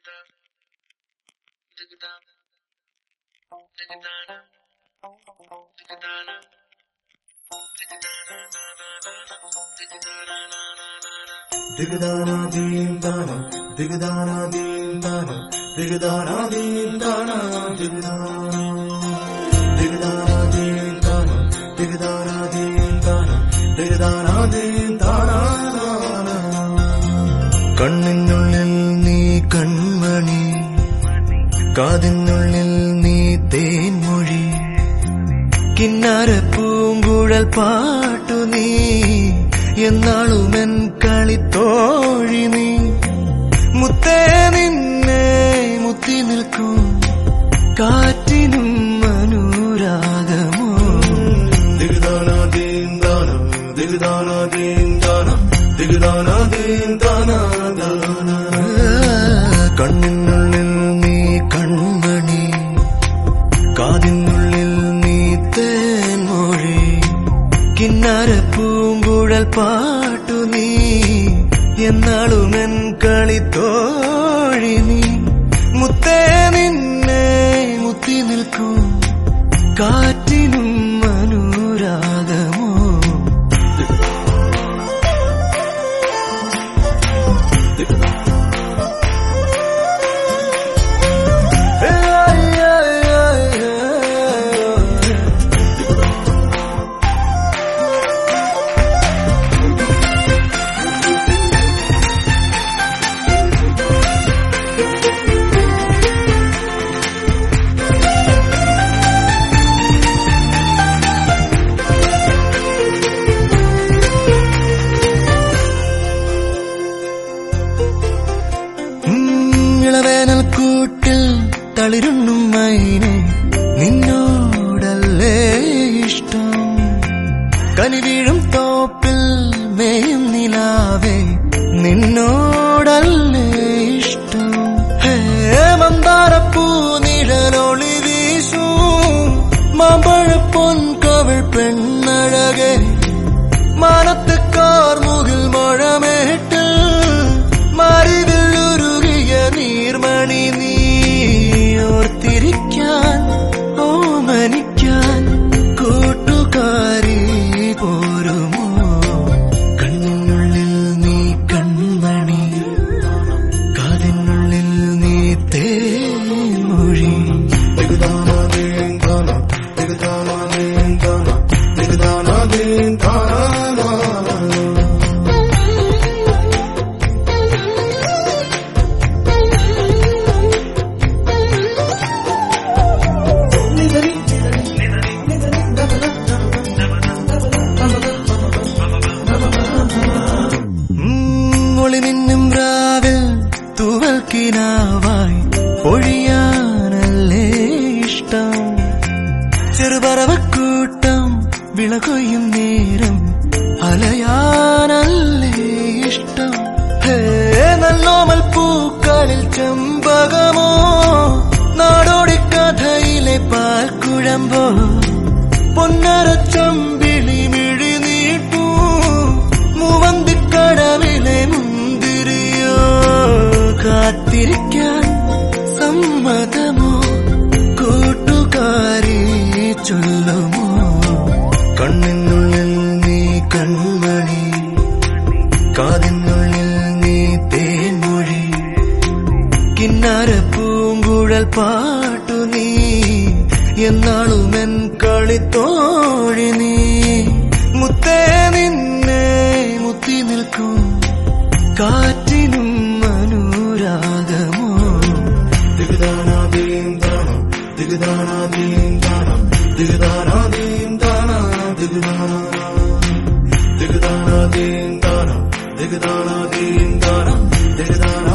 ദിഗദാനാദീന്താന ദിഗദാനാദീന്താന ദിഗദാനാദീന്താന ദിഗദാന ദിഗദാനാദീന്താന ദിഗദാനാദീന്താന ദിഗദാനാദീന്താന കണ്ണിനുള്ളിൽ നീ കൺമണി കാതിനുള്ളിൽ നീ തേൻമൊഴി കിന്നാര പൂങ്കുഴൽ പാട്ടു നീ എന്നാളുമെൻ കളിത്തോഴി നീ മുത്തേ നിന്നെ മുത്തി നിൽക്കും കാറ്റിനും അനുരാഗമോ ദിഗദാനാദീന്താന ദിഗദാനാദീന്താന ദിഗദാനാദീന്താന കണ്ണിനുള്ളിൽ നീ കൺമണി കാതിനുള്ളിൽ നീ തേൻമൊഴി കിന്നാര പൂങ്കുഴൽ പാട്ടു നീ എന്നാളുമെൻ കളിത്തോഴി നീ മുത്തേ നിന്നെ മുത്തി നിൽക്കും കാറ്റിനും അനുരാഗമോ ഇളവേനൽ കൂട്ടിൽ തളിരുണ്ണും മൈനെ നിന്നോടല്ലേ ഇഷ്ടം കനിവീഴും തോപ്പിൽ മേയും നിലാവേ നിന്നോടല്ലേ ഇഷ്ടം ഹേ മന്ദാരപ്പൂ നിഴലൊളി വീശൂ മാമ്പഴ പൊൻകവൾ പെണ്ണഴകേ മാനത്ത് കാർമുകിൽ മഴമേട്ടിൽ മറിവിൽ ഉരുകിയ നീർമണി നീ ഓർത്തിരിക്കാൻ ഓമനിക്കാൻ കൂട്ടുകാരി പോരുമോ കണ്ണിനുള്ളിൽ നീ കൺമണി കാതിനുള്ളിൽ നീ തേമൊഴി ദിഗദാനാദീന്താന ദിഗദാനാദീന്താന ദിഗദാനാദീന്താന ഒളിമിന്നും രാവിൽ തൂവൽ കിനാവായി പൊഴിയാനല്ലേ ഇഷ്ടം ചെറുപറവക്കൂട്ടം വിളകൊയ്യും നേരം അലയാനല്ലേ ഇഷ്ടം ഹേ നല്ലോമൽ പൂക്കളിൽ ചെമ്പകമോ നാടോടി കഥയിലെ പാൽക്കുഴമ്പോ പൊന്നര ചമ്പിളി മിഴി നീട്ടൂ മൂവന്തിക്കടവിലെ മുന്തിരിയോ കാത്തിരിക്കാൻ സമ്മതമോ കൂട്ടുകാരി ചൊല്ലുമോ കണ്ണിനുള്ളിൽ നീ കൺമണി കാതിനുള്ളിൽ നീ തേൻമൊഴി കിന്നാര പൂങ്കുഴൽ പാട്ടു നീ എന്നാളുമെൻ കളിത്തോഴി നീ മുത്തേ നിന്നെ മുത്തി നിൽക്കും കാറ്റിനും അനുരാഗമോ ദിഗദാനാദീന്താന ദിഗദാനാദീന്താന ദിഗദാനാദീന്താന ദിഗദാന ദിഗദാനാദീന്താന ദിഗദാനാദീന്താന ദിഗദാന